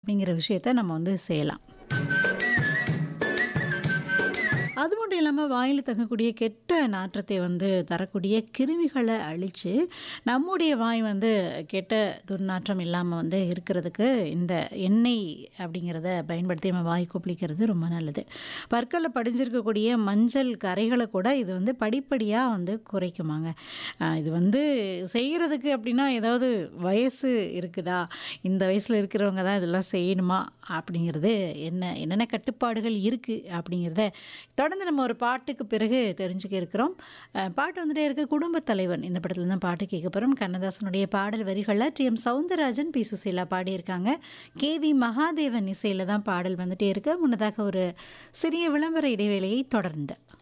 அப்படிங்கிற விஷயத்த நம்ம வந்து செய்யலாம். அது மட்டும் இல்லாம வாயில தங்கக்கூடிய கெட்ட நாற்றத்தை வந்து தரக்கூடிய கிருமிகள அழிச்சு, நம்முடைய வாய் வந்து கெட்ட துர்நாற்றம் இல்லாம வந்து இருக்கிறதுக்கு இந்த எண்ணெய் அப்படிங்கிறத பயன்படுத்தி நம்ம வாய் கொப்பளிக்கிறது ரொம்ப நல்லது. பற்கள்ல படிஞ்சிருக்கக்கூடிய மஞ்சள் கறைகள கூட இது வந்து படிப்படியா வந்து குறைக்குமாங்க. அ இது வந்து செய்றதுக்கு அப்படின்னா ஏதாவது வயசு இருக்குதா? இந்த வயசுல இருக்கிறவங்க தான் இதெல்லாம் செய்யணுமா? அப்படிங்கிறது என்ன என்னென்ன கட்டுப்பாடுகள் இருக்கு அப்படிங்கிறத தொடர்ந்து நம்ம ஒரு பாட்டுக்கு பிறகு தெரிஞ்சுக்க இருக்கிறோம். அ பாட்டு வந்துட்டே இருக்கு. குடும்பத் தலைவன் இந்த படத்துல தான் பாட்டு கேட்க போறோம். கண்ணதாசனுடைய பாடல் வரிகள்ல டி.எம். சௌந்தரராஜன், பி. சுசீலா பாடியிருக்காங்க. கே.வி. மகாதேவன் இசையில தான் பாடல் வந்துட்டே இருக்கு. முன்னதாக ஒரு சிறிய விளம்பர இடைவேளையை தொடர்ந்து.